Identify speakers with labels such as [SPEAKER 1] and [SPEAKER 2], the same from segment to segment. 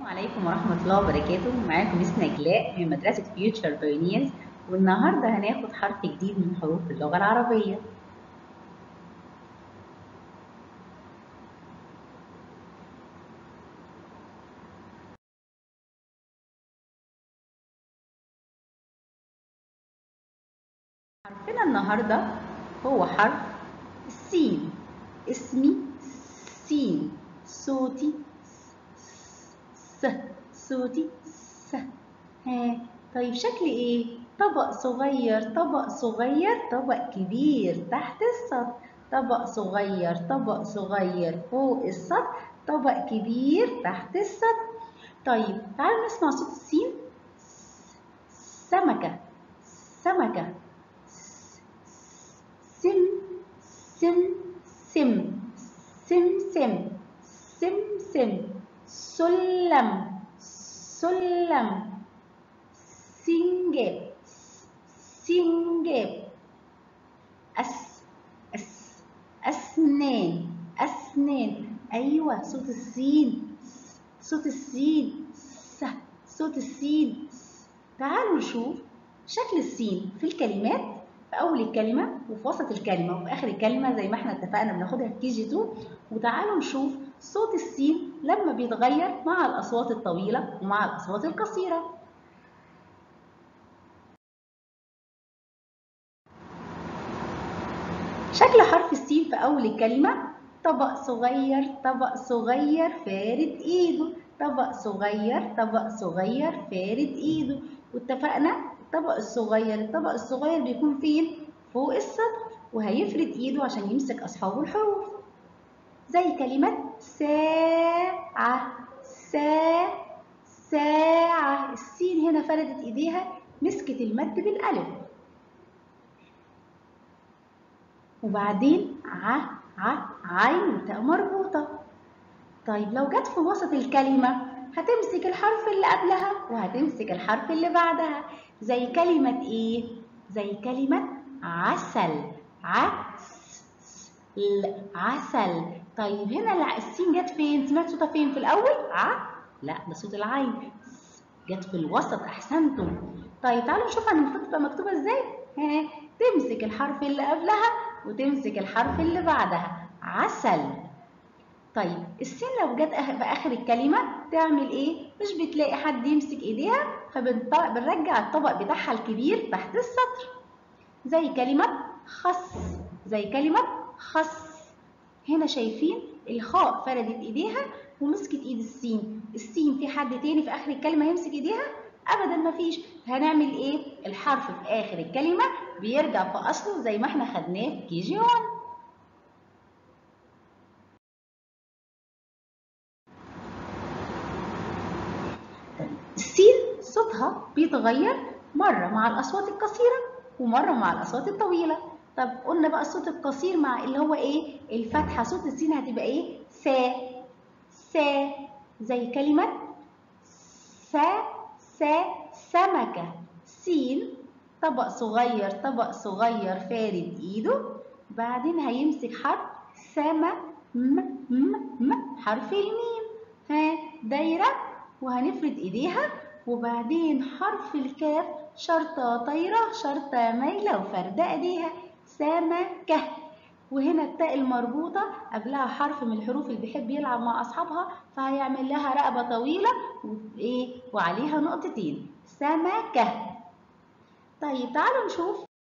[SPEAKER 1] عليكم ورحمة الله وبركاته معاكم مس نجلاء من مدرسة فيوتشر بايونيرز والنهاردة هناخد حرف جديد من حروف اللغة العربية حرفنا النهاردة هو حرف السين اسمي سين صوتي س صوتي س ها طيب شكل ايه طبق صغير طبق صغير طبق كبير تحت السطح طبق صغير طبق صغير فوق السطح طبق كبير تحت السطح طيب تعالوا نسمع صوت السين سمكة سمكة سم سم سم سم سم سم سم سلم سلم سنجاب سنجاب أس أس أسنان أسنان أيوة صوت السين صوت السين س صوت السين تعالوا نشوف شكل السين في الكلمات في أول الكلمة وفي وسط الكلمة وفي آخر الكلمة زي ما احنا اتفقنا بناخدها في كي جي 2 وتعالوا نشوف صوت السين لما بيتغير مع الأصوات الطويلة ومع الأصوات القصيرة شكل حرف السين في أول الكلمة طبق صغير طبق صغير فارد إيده طبق صغير طبق صغير فارد إيده واتفقنا الطبق الصغير الطبق الصغير بيكون فين؟ فوق السطح وهيفرد إيده عشان يمسك أصحابه الحروف زي كلمة ساعة سا ساعة السين هنا فردت إيديها مسكت المد بالألف وبعدين ع ع عين تاء مربوطة طيب لو جت في وسط الكلمة هتمسك الحرف اللي قبلها وهتمسك الحرف اللي بعدها زي كلمة إيه؟ زي كلمة عسل عسل عسل طيب هنا السين جت فين؟ سمعت صوتها فين في الأول؟ ع لا ده صوت العين جت في الوسط أحسنتم طيب تعالوا نشوف المفروض تبقى مكتوبة إزاي؟ ها تمسك الحرف اللي قبلها وتمسك الحرف اللي بعدها عسل طيب السين لو جت في آخر الكلمة تعمل إيه؟ مش بتلاقي حد يمسك إيديها فبنرجع الطبق بتاعها الكبير تحت السطر زي كلمة خس زي كلمة خس هنا شايفين الخاء فردت ايديها ومسكت ايد السين السين في حد تاني في اخر الكلمه يمسك ايديها ابدا مفيش هنعمل ايه الحرف في اخر الكلمه بيرجع في اصله زي ما احنا خدناه في كي جي 1 السين صوتها بيتغير مره مع الاصوات القصيره ومره مع الاصوات الطويله طب قلنا بقى الصوت القصير مع اللي هو ايه الفتحه صوت السين هتبقى ايه سا سا زي كلمه سا سا سمكه سين طبق صغير طبق صغير فارد ايده بعدين هيمسك حرف سما م م م حرف الميم ها دايره وهنفرد ايديها وبعدين حرف الكاف شرطه طايره شرطه مايله وفرده ايديها سمكة وهنا التاء المربوطة قبلها حرف من الحروف اللي بيحب يلعب مع أصحابها فهيعمل لها رقبة طويلة وإيه وعليها نقطتين سمكة طيب تعالوا نشوف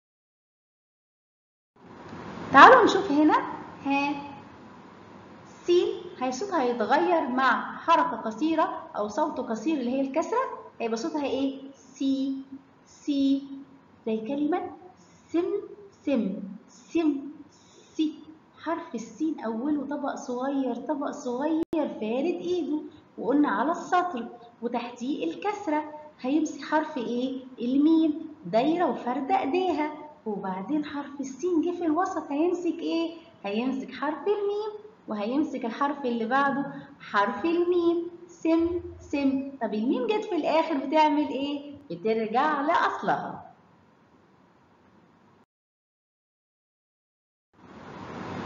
[SPEAKER 1] تعالوا نشوف هنا ها سين هي صوتها هيتغير مع حركة قصيرة أو صوت قصير اللي هي الكسرة هيبقى صوتها إيه سي سي زي كلمة سم سم سم سي حرف السين أوله طبق صغير طبق صغير فارد إيده وقلنا على السطر وتحتيه الكسرة هيمسك حرف إيه؟ الميم دايرة وفردة إيديها وبعدين حرف السين جه في الوسط هيمسك إيه؟ هيمسك حرف الميم وهيمسك الحرف اللي بعده حرف الميم سم سم طب الميم جت في الآخر بتعمل إيه؟ بترجع لأصلها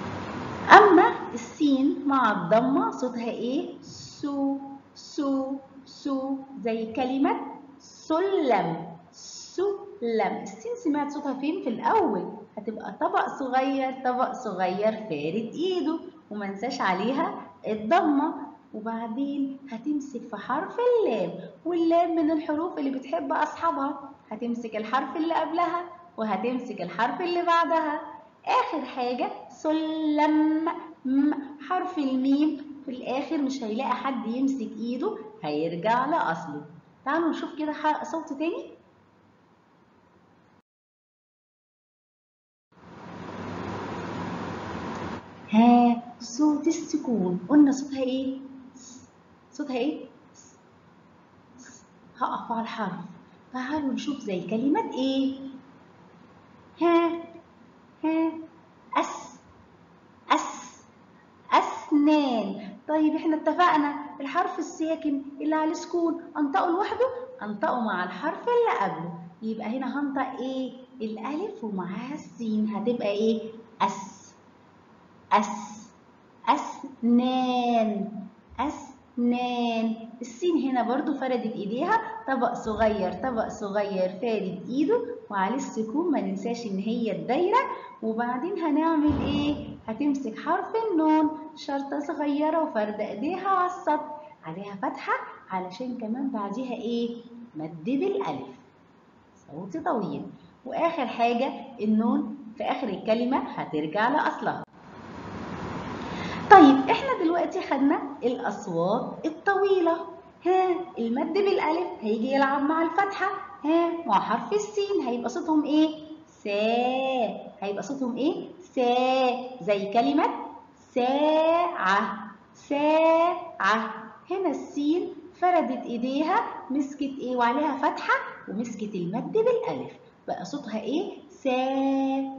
[SPEAKER 1] أما السين مع الضمة صوتها إيه؟ سو سو سو زي كلمة سلم سلم السين سمعت صوتها فين في الأول هتبقى طبق صغير طبق صغير فارد إيده وما ننساش عليها الضمة وبعدين هتمسك في حرف اللام واللام من الحروف اللي بتحب أصحابها هتمسك الحرف اللي قبلها وهتمسك الحرف اللي بعدها آخر حاجة سلم حرف الميم في الآخر مش هيلاقي حد يمسك إيده هيرجع لأصله تعالوا نشوف كده صوت تاني ها صوت السكون قلنا صوتها ايه صوتها ايه هقف على الحرف تعالوا نشوف زي كلمة ايه ها ها أس أس أسنان طيب احنا اتفقنا الحرف الساكن اللي على السكون انطقه لوحده انطقه مع الحرف اللي قبله يبقى هنا هنطق ايه الالف ومعاها السين هتبقى ايه أس أس أسنان أسنان السين هنا برضو فردت إيديها طبق صغير طبق صغير فارد إيده وعليه السكون ما ننساش إن هي الدايرة وبعدين هنعمل إيه؟ هتمسك حرف النون شرطة صغيرة وفردة إيديها على السطر عليها فتحة علشان كمان بعديها إيه؟ مد بالألف صوت طويل وآخر حاجة النون في آخر الكلمة هترجع لأصلها طيب احنا دلوقتي خدنا الاصوات الطويله ها المد بالالف هيجي يلعب مع الفتحه ها مع حرف السين هيبقى صوتهم ايه سا هيبقى صوتهم ايه سا زي كلمه ساعه ساعه هنا السين فردت ايديها مسكت ايه وعليها فتحه ومسكت المد بالالف بقى صوتها ايه سا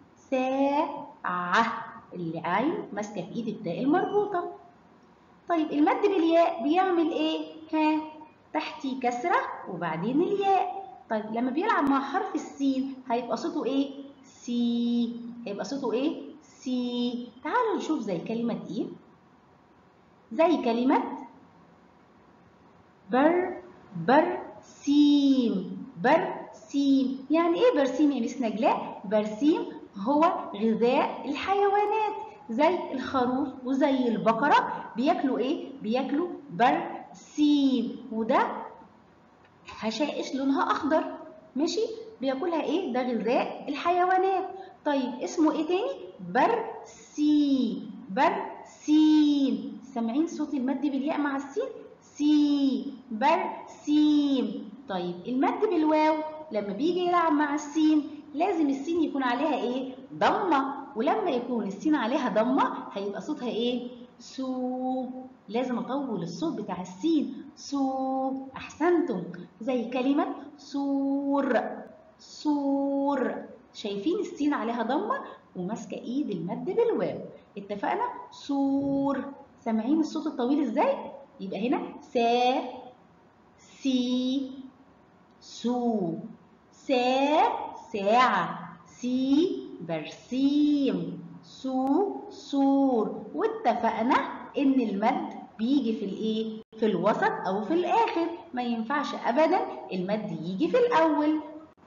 [SPEAKER 1] ساعه العين ماسكه في ايد التاء المربوطه طيب المد بالياء بيعمل ايه ها تحتي كسره وبعدين الياء طيب لما بيلعب مع حرف السين هيبقى صوته ايه سي هيبقى صوته ايه سي تعالوا نشوف زي كلمه ايه زي كلمه بر برسيم برسيم يعني ايه برسيم يا مس نجلاء برسيم هو غذاء الحيوانات زي الخروف وزي البقرة بياكلوا ايه؟ بياكلوا برسيم وده هشائش لونها أخضر ماشي؟ بياكلها ايه؟ ده غذاء الحيوانات طيب اسمه ايه تاني؟ برسيم برسيم سامعين صوت المد بالياء مع السين؟ سي برسيم طيب المد بالواو لما بيجي يلعب مع السين لازم السين يكون عليها ايه ضمه ولما يكون السين عليها ضمه هيبقى صوتها ايه سو لازم اطول الصوت بتاع السين سو احسنتم زي كلمه سور سور شايفين السين عليها ضمه وماسكه ايد المد بالواو اتفقنا سور سامعين الصوت الطويل ازاي يبقى هنا سا سي سو سا ساعة سي برسيم سو سور واتفقنا ان المد بيجي في الايه في الوسط او في الاخر ما ينفعش ابدا المد يجي في الاول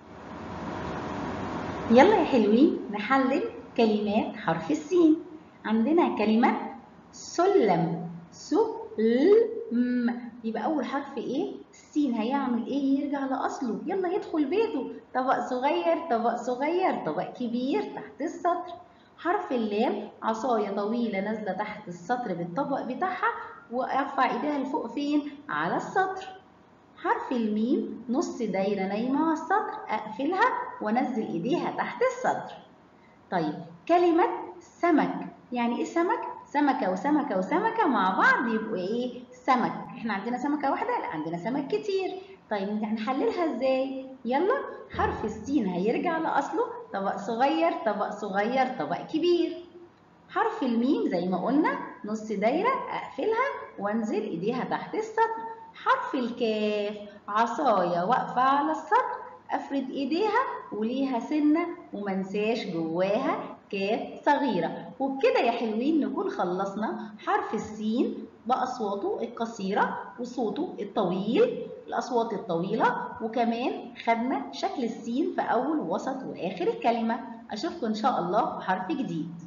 [SPEAKER 1] يلا يا حلوين نحلل كلمات حرف السين عندنا كلمة سلم سلم يبقى أول حرف إيه؟ السين هيعمل إيه؟ يرجع لأصله، يلا يدخل بيته، طبق صغير، طبق صغير، طبق كبير تحت السطر. حرف اللام عصاية طويلة نازلة تحت السطر بالطبق بتاعها وأرفع إيديها لفوق فين؟ على السطر. حرف الميم نص دايرة نايمة على السطر أقفلها وأنزل إيديها تحت السطر. طيب كلمة سمك، يعني إيه سمك؟ سمكة وسمكة وسمكة مع بعض يبقوا إيه؟ سمك احنا عندنا سمكة واحدة لا عندنا سمك كتير طيب هنحللها ازاي يلا حرف السين هيرجع لأصله طبق صغير طبق صغير طبق كبير حرف الميم زي ما قلنا نص دايرة أقفلها وانزل إيديها تحت السطر حرف الكاف عصاية واقفة على السطر أفرد إيديها وليها سنة ومنساش جواها كاف صغيرة وبكده يا حلوين نكون خلصنا حرف السين بأصواته القصيرة وصوته الطويل الأصوات الطويلة وكمان خدنا شكل السين في أول ووسط وآخر الكلمة أشوفكم إن شاء الله في حرف جديد